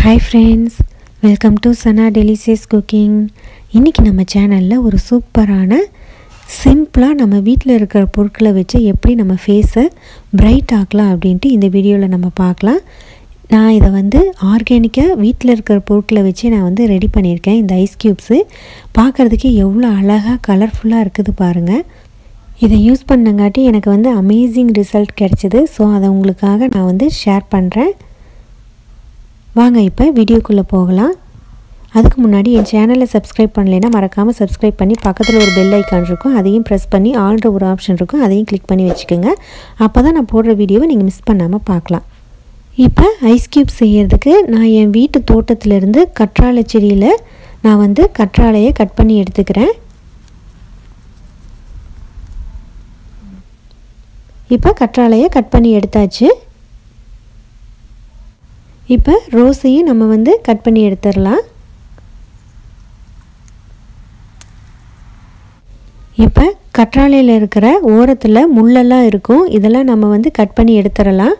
hi friends welcome to Sana delicious cooking இன்றைக்கி நம்ம சேனலில் ஒரு சூப்பரான சிம்பிளாக நம்ம வீட்டில் இருக்கிற பொருட்களை வச்சு எப்படி நம்ம ஃபேஸை பிரைட் ஆக்கலாம் அப்படின்ட்டு இந்த வீடியோவில் நம்ம பார்க்கலாம் நான் இதை வந்து ஆர்கானிக்காக வீட்டில் இருக்கிற பொருட்களை வச்சு நான் வந்து ரெடி பண்ணியிருக்கேன் இந்த ஐஸ் க்யூப்ஸு பார்க்குறதுக்கே எவ்வளோ அழகாக கலர்ஃபுல்லாக இருக்குது பாருங்கள் இதை யூஸ் பண்ணங்காட்டி எனக்கு வந்து அமேசிங் ரிசல்ட் கிடச்சிது ஸோ அதை உங்களுக்காக நான் வந்து ஷேர் பண்ணுறேன் வாங்க இப்போ வீடியோக்குள்ளே போகலாம் அதுக்கு முன்னாடி என் சேனலை சப்ஸ்கிரைப் பண்ணலைன்னா மறக்காமல் சப்ஸ்கிரைப் பண்ணி பக்கத்தில் ஒரு பெல் ஐக்கான் இருக்கும் அதையும் ப்ரெஸ் பண்ணி ஆல்ற ஒரு ஆப்ஷன் இருக்கும் அதையும் கிளிக் பண்ணி வச்சுக்கோங்க அப்போ தான் நான் போடுற வீடியோவை நீங்கள் மிஸ் பண்ணாமல் பார்க்கலாம் இப்போ ஐஸ் க்யூப் செய்யறதுக்கு நான் என் வீட்டு தோட்டத்திலேருந்து கற்றாழை செடியில் நான் வந்து கற்றாழையை கட் பண்ணி எடுத்துக்கிறேன் இப்போ கற்றாழையை கட் பண்ணி எடுத்தாச்சு இப்போ ரோஸையும் நம்ம வந்து கட் பண்ணி எடுத்துடலாம் இப்போ கற்றாழையில் இருக்கிற ஓரத்தில் முள்ளெல்லாம் இருக்கும் இதெல்லாம் நம்ம வந்து கட் பண்ணி எடுத்துடலாம்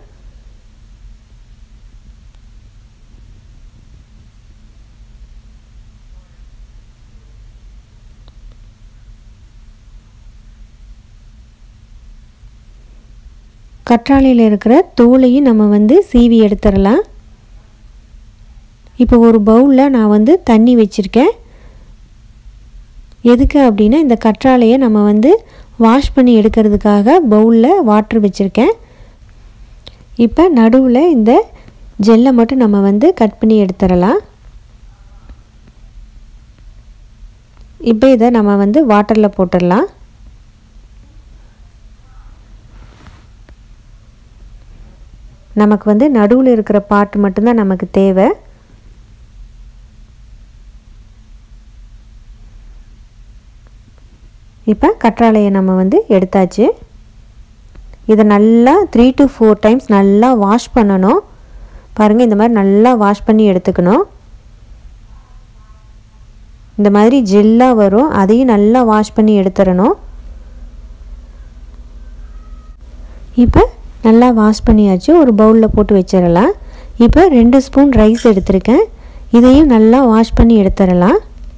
கற்றாழையில் இருக்கிற தோலையும் நம்ம வந்து சீவி எடுத்துடலாம் இப்போ ஒரு பவுலில் நான் வந்து தண்ணி வச்சுருக்கேன் எதுக்கு அப்படின்னா இந்த கற்றாழையை நம்ம வந்து வாஷ் பண்ணி எடுக்கிறதுக்காக பவுலில் வாட்ரு வச்சுருக்கேன் இப்போ நடுவில் இந்த ஜெல்லை மட்டும் நம்ம வந்து கட் பண்ணி எடுத்துடலாம் இப்போ இதை நம்ம வந்து வாட்டரில் போட்டுடலாம் நமக்கு வந்து நடுவில் இருக்கிற பாட்டு மட்டும்தான் நமக்கு தேவை இப்போ கற்றாழையை நம்ம வந்து எடுத்தாச்சு இதை நல்லா த்ரீ டு ஃபோர் டைம்ஸ் நல்லா வாஷ் பண்ணணும் பாருங்கள் இந்த மாதிரி நல்லா வாஷ் பண்ணி எடுத்துக்கணும் இந்த மாதிரி ஜெல்லாக வரும் அதையும் நல்லா வாஷ் பண்ணி எடுத்துடணும் இப்போ நல்லா வாஷ் பண்ணியாச்சு ஒரு பவுலில் போட்டு வச்சிடலாம் இப்போ ரெண்டு ஸ்பூன் ரைஸ் எடுத்திருக்கேன் இதையும் நல்லா வாஷ் பண்ணி எடுத்துடலாம்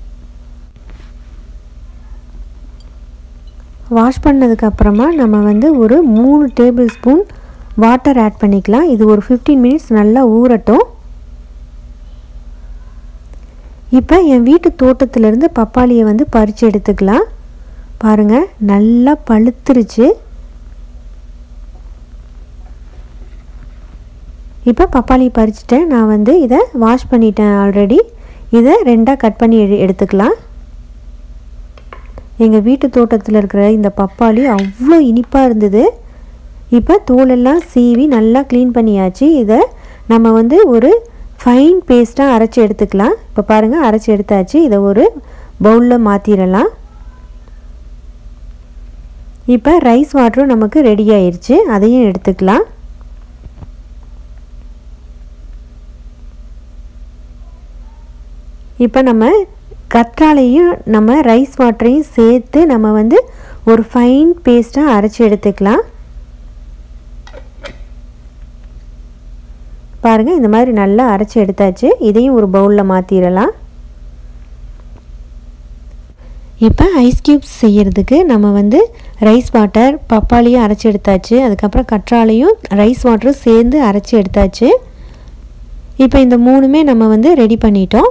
வாஷ் பண்ணதுக்கப்புறமா நம்ம வந்து ஒரு மூணு டேபிள் ஸ்பூன் வாட்டர் ஆட் பண்ணிக்கலாம் இது ஒரு ஃபிஃப்டீன் மினிட்ஸ் நல்லா ஊறட்டும் இப்போ என் வீட்டு தோட்டத்திலேருந்து பப்பாளியை வந்து பறித்து எடுத்துக்கலாம் பாருங்கள் நல்லா பழுத்துருச்சு இப்போ பப்பாளி பறிச்சிட்டேன் நான் வந்து இதை வாஷ் பண்ணிட்டேன் ஆல்ரெடி இதை ரெண்டாக கட் பண்ணி எடு எடுத்துக்கலாம் எங்கள் வீட்டு தோட்டத்தில் இருக்கிற இந்த பப்பாளி அவ்வளோ இனிப்பாக இருந்தது இப்போ தோலெல்லாம் சீவி நல்லா க்ளீன் பண்ணியாச்சு இதை நம்ம வந்து ஒரு ஃபைன் பேஸ்ட்டாக அரைச்சி எடுத்துக்கலாம் இப்போ பாருங்கள் அரைச்சி எடுத்தாச்சு இதை ஒரு பவுலில் மாற்றிடலாம் இப்போ ரைஸ் வாட்டரும் நமக்கு ரெடி ஆயிடுச்சு அதையும் எடுத்துக்கலாம் இப்போ நம்ம கற்றாழையும் நம்ம ரைஸ் வாட்டரையும் சேர்த்து நம்ம வந்து ஒரு ஃபைன் பேஸ்ட்டாக அரைச்சி எடுத்துக்கலாம் பாருங்கள் இந்த மாதிரி நல்லா அரைச்சி எடுத்தாச்சு இதையும் ஒரு பவுலில் மாற்றிடலாம் இப்போ ஐஸ் க்யூப்ஸ் செய்கிறதுக்கு நம்ம வந்து ரைஸ் வாட்டர் பப்பாளியும் அரைச்சி எடுத்தாச்சு அதுக்கப்புறம் கற்றாழையும் ரைஸ் வாட்டரும் சேர்ந்து அரைச்சி எடுத்தாச்சு இப்போ இந்த மூணுமே நம்ம வந்து ரெடி பண்ணிட்டோம்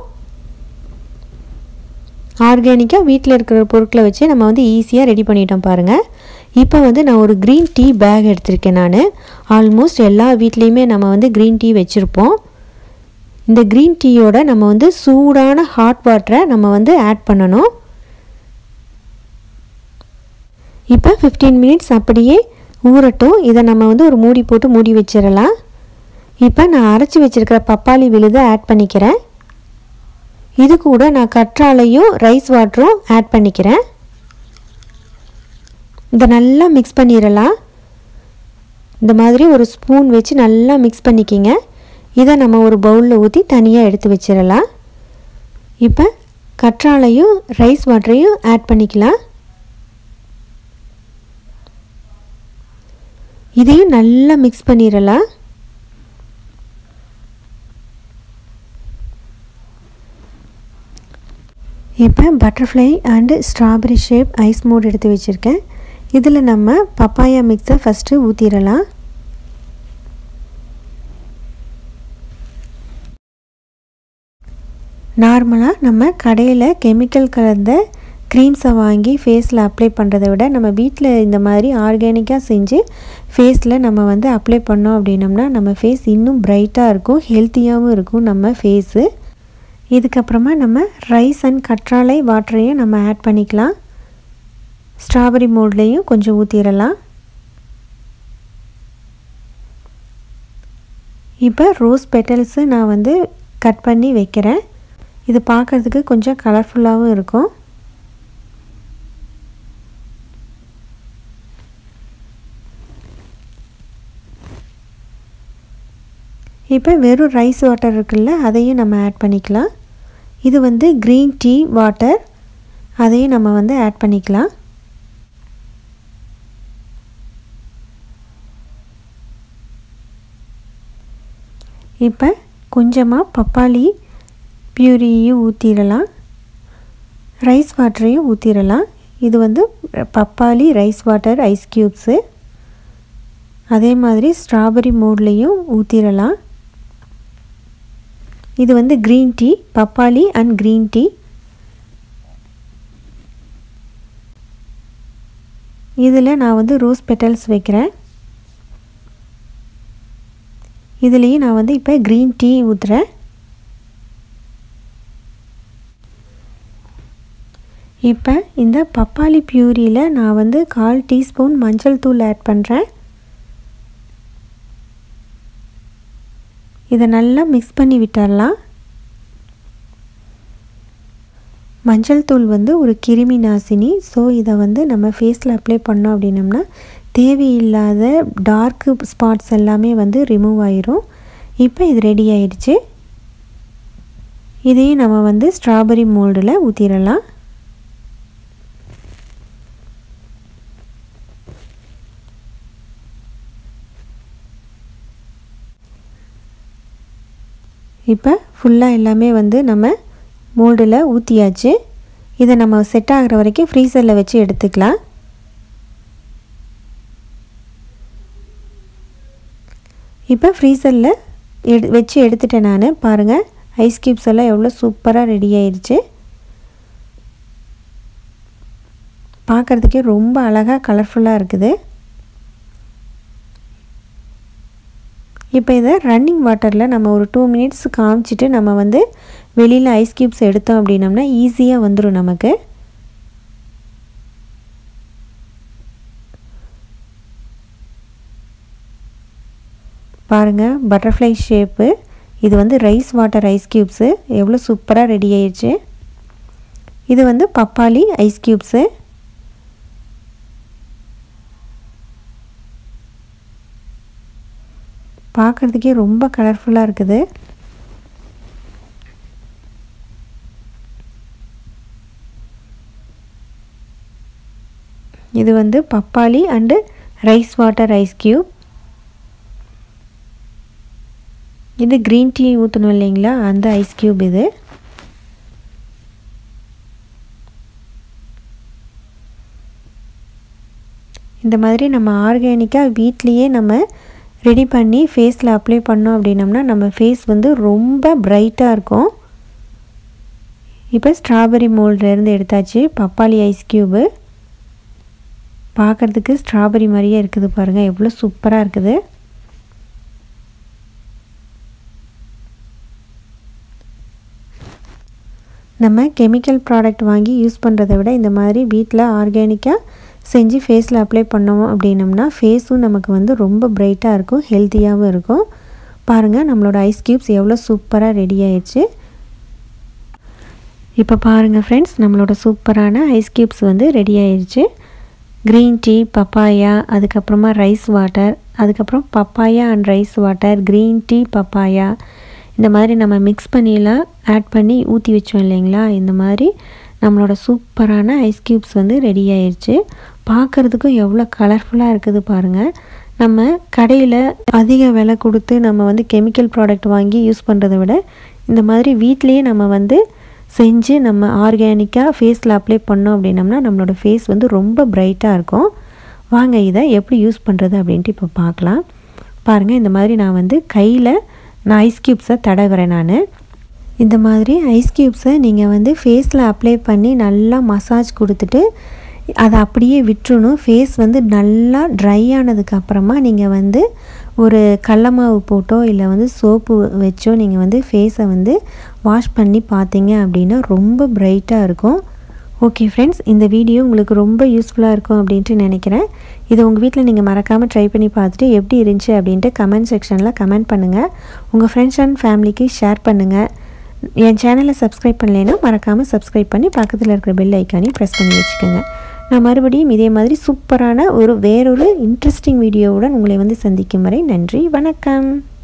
ஆர்கானிக்காக வீட்டில் இருக்கிற பொருட்களை வச்சு நம்ம வந்து ஈஸியாக ரெடி பண்ணிட்டோம் பாருங்கள் இப்போ வந்து நான் ஒரு க்ரீன் டீ பேக் எடுத்திருக்கேன் நான் ஆல்மோஸ்ட் எல்லா வீட்லேயுமே நம்ம வந்து க்ரீன் டீ வச்சுருப்போம் இந்த க்ரீன் டீயோட நம்ம வந்து சூடான ஹாட் வாட்டரை நம்ம வந்து ஆட் பண்ணணும் இப்போ ஃபிஃப்டீன் மினிட்ஸ் அப்படியே ஊறட்டும் இதை நம்ம வந்து ஒரு மூடி போட்டு மூடி வச்சிடலாம் இப்போ நான் அரைச்சி வச்சுருக்கிற பப்பாளி விழுதை ஆட் பண்ணிக்கிறேன் இது கூட நான் கற்றாழையும் ரைஸ் வாட்டரும் ஆட் பண்ணிக்கிறேன் இதை நல்லா மிக்ஸ் பண்ணிடலாம் இந்த மாதிரி ஒரு ஸ்பூன் வச்சு நல்லா மிக்ஸ் பண்ணிக்கிங்க இதை நம்ம ஒரு பவுலில் ஊற்றி தனியாக எடுத்து வச்சிடலாம் இப்போ கற்றாழையும் ரைஸ் வாட்டரையும் ஆட் பண்ணிக்கலாம் இதையும் நல்லா மிக்ஸ் பண்ணிடலாம் இப்போ butterfly and strawberry shape ice mould எடுத்து வச்சுருக்கேன் இதில் நம்ம பப்பாயா மிக்ஸை ஃபஸ்ட்டு ஊற்றிடலாம் நார்மலாக நம்ம கடையில் கெமிக்கல் கலந்த க்ரீம்ஸை வாங்கி ஃபேஸில் அப்ளை பண்ணுறதை விட நம்ம வீட்டில் இந்த மாதிரி ஆர்கானிக்காக செஞ்சு ஃபேஸில் நம்ம வந்து அப்ளை பண்ணோம் அப்படின்னம்னா நம்ம ஃபேஸ் இன்னும் பிரைட்டாக இருக்கும் ஹெல்த்தியாகவும் இருக்கும் நம்ம ஃபேஸு இதுக்கப்புறமா நம்ம ரைஸ் அண்ட் கற்றாழை வாட்டரையும் நம்ம ஆட் பண்ணிக்கலாம் ஸ்ட்ராபெரி மோல்ட்லேயும் கொஞ்சம் ஊற்றிடலாம் இப்போ ரோஸ் பெட்டல்ஸு நான் வந்து கட் பண்ணி வைக்கிறேன் இது பார்க்குறதுக்கு கொஞ்சம் கலர்ஃபுல்லாகவும் இருக்கும் இப்போ வெறும் ரைஸ் வாட்டர் இருக்குல்ல அதையும் நம்ம ஆட் பண்ணிக்கலாம் இது வந்து க்ரீன் டீ வாட்டர் அதையும் நம்ம வந்து ஆட் பண்ணிக்கலாம் இப்போ கொஞ்சமாக பப்பாளி பியூரியும் ஊற்றிடலாம் ரைஸ் வாட்டரையும் ஊற்றிடலாம் இது வந்து பப்பாளி ரைஸ் வாட்டர் ஐஸ் க்யூப்ஸு அதே மாதிரி ஸ்ட்ராபெரி மோட்லேயும் ஊற்றிடலாம் இது வந்து க்ரீன் டீ பப்பாளி அண்ட் க்ரீன் டீ இதில் நான் வந்து ரோஸ் பெட்டல்ஸ் வைக்கிறேன் இதுலேயும் நான் வந்து இப்போ க்ரீன் டீ ஊற்றுறேன் இப்போ இந்த பப்பாளி பியூரியில் நான் வந்து கால் டீஸ்பூன் மஞ்சள் தூள் ஆட் பண்ணுறேன் இதை நல்லா மிக்ஸ் பண்ணி விட்டுடலாம் மஞ்சள் தூள் வந்து ஒரு கிருமி நாசினி ஸோ இதை வந்து நம்ம ஃபேஸில் அப்ளை பண்ணோம் அப்படின்னம்னா தேவையில்லாத டார்க்கு ஸ்பாட்ஸ் எல்லாமே வந்து ரிமூவ் ஆயிரும் இப்போ இது ரெடி ஆயிடுச்சு இதையும் நம்ம வந்து ஸ்ட்ராபெரி மோல்டில் ஊற்றிடலாம் இப்போ ஃபுல்லாக எல்லாமே வந்து நம்ம மோல்டில் ஊற்றியாச்சு இதை நம்ம செட் ஆகிற வரைக்கும் ஃப்ரீசரில் வச்சு எடுத்துக்கலாம் இப்போ ஃப்ரீசரில் எடு வச்சு எடுத்துட்டேன் நான் பாருங்கள் ஐஸ் க்யூப்ஸ் எல்லாம் எவ்வளோ சூப்பராக ரெடி ஆயிடுச்சு பார்க்குறதுக்கே ரொம்ப அழகாக கலர்ஃபுல்லாக இருக்குது இப்போ இதை ரன்னிங் வாட்டரில் நம்ம ஒரு டூ மினிட்ஸ் காமிச்சிட்டு நம்ம வந்து வெளியில் ஐஸ் க்யூப்ஸ் எடுத்தோம் அப்படின்னம்னா ஈஸியாக வந்துடும் நமக்கு பாருங்கள் பட்டர்ஃப்ளை ஷேப்பு இது வந்து ரைஸ் வாட்டர் ஐஸ் க்யூப்ஸு எவ்வளோ சூப்பராக ரெடி ஆயிடுச்சு இது வந்து பப்பாளி ஐஸ் க்யூப்ஸு பார்க்குறதுக்கே ரொம்ப கலர்ஃபுல்லாக இருக்குது இது வந்து பப்பாளி and rice water ice cube இது க்ரீன் டீ ஊற்றணும் இல்லைங்களா அந்த ஐஸ் க்யூப் இது இந்த மாதிரி நம்ம ஆர்கானிக்காக வீட்லேயே நம்ம ரெடி பண்ணி ஃபேஸில் அப்ளை பண்ணோம் அப்படின்னம்னா நம்ம ஃபேஸ் வந்து ரொம்ப பிரைட்டாக இருக்கும் இப்போ ஸ்ட்ராபெரி மோல்ட்லேருந்து எடுத்தாச்சு பப்பாளி ஐஸ் க்யூபு பார்க்குறதுக்கு ஸ்ட்ராபெரி மாதிரியே இருக்குது பாருங்கள் எவ்வளோ சூப்பராக இருக்குது நம்ம கெமிக்கல் ப்ராடக்ட் வாங்கி யூஸ் பண்ணுறத விட இந்த மாதிரி வீட்டில் ஆர்கானிக்காக செஞ்சு ஃபேஸில் அப்ளை பண்ணோம் அப்படின்னம்னா ஃபேஸும் நமக்கு வந்து ரொம்ப பிரைட்டாக இருக்கும் ஹெல்த்தியாகவும் இருக்கும் பாருங்கள் நம்மளோட ஐஸ் க்யூப்ஸ் எவ்வளோ சூப்பராக ரெடி ஆயிடுச்சு இப்போ பாருங்கள் ஃப்ரெண்ட்ஸ் நம்மளோட சூப்பரான ஐஸ் க்யூப்ஸ் வந்து ரெடி ஆயிடுச்சு க்ரீன் டீ பப்பாயா அதுக்கப்புறமா ரைஸ் வாட்டர் அதுக்கப்புறம் papaya and rice water green tea papaya இந்த மாதிரி நம்ம மிக்ஸ் பண்ணிலாம் ஆட் பண்ணி ஊற்றி வச்சோம் இல்லைங்களா இந்த மாதிரி நம்மளோட சூப்பரான ஐஸ் க்யூப்ஸ் வந்து ரெடி ஆயிடுச்சு பார்க்குறதுக்கும் எவ்வளோ கலர்ஃபுல்லாக இருக்குது பாருங்கள் நம்ம கடையில் அதிக விலை கொடுத்து நம்ம வந்து கெமிக்கல் ப்ராடக்ட் வாங்கி யூஸ் பண்ணுறதை விட இந்த மாதிரி வீட்லேயே நம்ம வந்து செஞ்சு நம்ம ஆர்கானிக்காக ஃபேஸில் அப்ளை பண்ணோம் அப்படின்னம்னா நம்மளோட ஃபேஸ் வந்து ரொம்ப பிரைட்டாக இருக்கும் வாங்க இதை எப்படி யூஸ் பண்ணுறது அப்படின்ட்டு இப்போ பார்க்கலாம் பாருங்கள் இந்த மாதிரி நான் வந்து கையில் நான் ஐஸ் க்யூப்ஸை தடவுறேன் நான் இந்த மாதிரி ஐஸ் க்யூப்ஸை நீங்கள் வந்து ஃபேஸில் அப்ளை பண்ணி நல்லா மசாஜ் கொடுத்துட்டு அதை அப்படியே விட்டுறணும் ஃபேஸ் வந்து நல்லா ட்ரை ஆனதுக்கு அப்புறமா நீங்கள் வந்து ஒரு கடல மாவு போட்டோ இல்லை வந்து சோப்பு வச்சோ நீங்கள் வந்து ஃபேஸை வந்து வாஷ் பண்ணி பார்த்தீங்க அப்படின்னா ரொம்ப பிரைட்டாக இருக்கும் ஓகே ஃப்ரெண்ட்ஸ் இந்த வீடியோ உங்களுக்கு ரொம்ப யூஸ்ஃபுல்லாக இருக்கும் அப்படின்ட்டு நினைக்கிறேன் இதை உங்கள் வீட்டில் நீங்கள் மறக்காமல் ட்ரை பண்ணி பார்த்துட்டு எப்படி இருந்துச்சு அப்படின்ட்டு கமெண்ட் செக்ஷனில் கமெண்ட் பண்ணுங்கள் உங்கள் ஃப்ரெண்ட்ஸ் அண்ட் ஃபேமிலிக்கு ஷேர் பண்ணுங்கள் என் சேனலை சப்ஸ்கிரைப் பண்ணலைன்னா மறக்காமல் சப்ஸ்கிரைப் பண்ணி பக்கத்தில் இருக்கிற பெல் ஐக்கானையும் ப்ரெஸ் பண்ணி வச்சுக்கோங்க நான் மறுபடியும் இதே மாதிரி சூப்பரான ஒரு வேறொரு இன்ட்ரெஸ்டிங் வீடியோவுடன் உங்களை வந்து சந்திக்கும் வரை நன்றி வணக்கம்